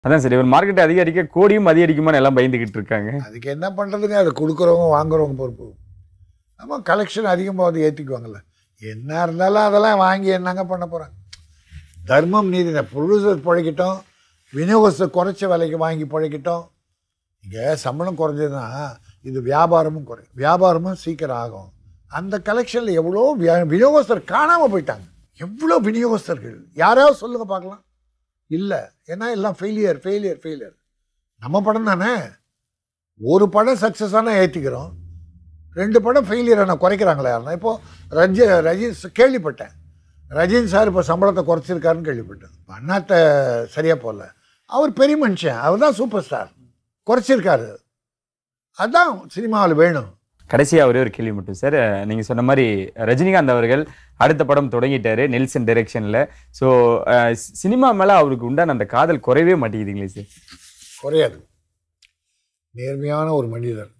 அதான் சரி ஒரு மார்க்கெட் அதிகரிக்க கோடியும் அதிகரிக்குமான்னு எல்லாம் பயந்துகிட்டு இருக்காங்க அதுக்கு என்ன பண்ணுறதுங்க அதை கொடுக்குறவங்க வாங்குறவங்க பொறுப்பு நம்ம கலெக்ஷன் அதிகமாக வந்து ஏற்றிக்குவாங்கல்ல என்ன இருந்தாலும் அதெல்லாம் வாங்கி என்னங்க பண்ண போகிறாங்க தர்மம் நீதி ப்ரொடியூசர் பிழைக்கட்டும் விநியோகஸ்தர் குறைச்ச விலைக்கு வாங்கி பிழைக்கட்டும் இங்கே சம்பளம் குறைஞ்சதுன்னா இது வியாபாரமும் குறை வியாபாரமும் சீக்கிரம் ஆகும் அந்த கலெக்ஷனில் எவ்வளோ வியா- விநியோகஸ்தர் காணாமல் போயிட்டாங்க எவ்வளோ விநியோகஸ்தர்கள் யாராவது சொல்லுங்க பார்க்கலாம் இல்லை ஏன்னா எல்லாம் ஃபெயிலியர் ஃபெயிலியர் ஃபெயிலியர் நம்ம படம் தானே ஒரு படம் சக்ஸஸ் ஆனால் ஏற்றிக்கிறோம் ரெண்டு படம் ஃபெயிலியர் ஆனால் குறைக்கிறாங்களே யாருன்னா இப்போது ரஜி ரஜினி கேள்விப்பட்டேன் ரஜினி சார் இப்போ சம்பளத்தை குறைச்சிருக்காருன்னு கேள்விப்பட்டேன் அண்ணாத்த சரியாக போகல அவர் பெரிய மனுஷன் அவர் தான் சூப்பர் ஸ்டார் குறைச்சிருக்காரு அதான் சினிமாவில் வேணும் கடைசியா ஒரே ஒரு கேள்வி மட்டும் சார் நீங்க சொன்ன மாதிரி ரஜினிகாந்த் அவர்கள் அடுத்த படம் தொடங்கிட்டாரு நெல்சன் டைரக்ஷன்ல ஸோ சினிமா மேல அவருக்கு உண்டான அந்த காதல் குறையவே மாட்டேங்குதுங்களே சார் குறையாது நேர்மையான ஒரு மனிதர்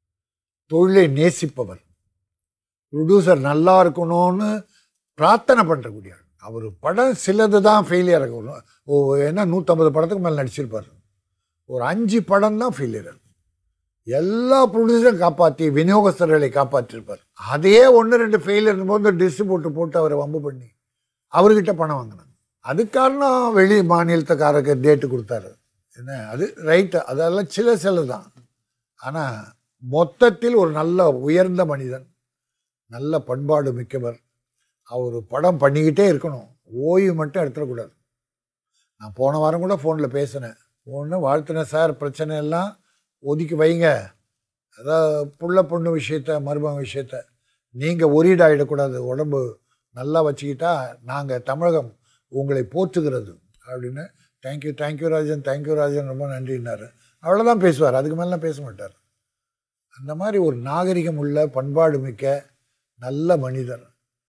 தொழிலை நேசிப்பவர் ப்ரொடியூசர் நல்லா இருக்கணும்னு பிரார்த்தனை பண்ணுறக்கூடியவர் அவர் படம் சிலது தான் ஃபெயிலியர் ஆகும் ஓ என்ன நூற்றம்பது படத்துக்கு மேலே நடிச்சிருப்பார் ஒரு அஞ்சு படம் தான் ஃபெயிலியர் ஆகும் எல்லா ப்ரொடியூசரும் காப்பாற்றி விநியோகஸ்தர்களை காப்பாற்றிருப்பார் அதே ஒன்று ரெண்டு ஃபெயிலியர் போது டிஸ்ட்ரிபியூட்டர் போட்டு அவரை வம்பு பண்ணி அவர்கிட்ட பணம் வாங்கினாங்க அது காரணம் வெளி மாநிலத்துக்காரருக்கு டேட்டு கொடுத்தாரு என்ன அது ரைட்டு அதெல்லாம் சில சில தான் ஆனால் மொத்தத்தில் ஒரு நல்ல உயர்ந்த மனிதன் நல்ல பண்பாடு மிக்கவர் அவர் படம் பண்ணிக்கிட்டே இருக்கணும் ஓய்வு மட்டும் எடுத்துடக்கூடாது நான் போன வாரம் கூட ஃபோனில் பேசினேன் ஒன்று வாழ்த்தினேன் சார் பிரச்சனை எல்லாம் ஒதுக்கி வைங்க அதாவது புள்ள பொண்ணு விஷயத்த மருமகன் விஷயத்த நீங்கள் ஒரீடாயிடக்கூடாது உடம்பு நல்லா வச்சுக்கிட்டா நாங்கள் தமிழகம் உங்களை போற்றுகிறது அப்படின்னு thank you thank you Rajan thank you Rajan ரொம்ப நன்றின்னாரு அவ்வளோதான் பேசுவார் அதுக்கு மேலாம் பேச மாட்டார் அந்த மாதிரி ஒரு நாகரிகம் உள்ள பண்பாடு மிக்க நல்ல மனிதர்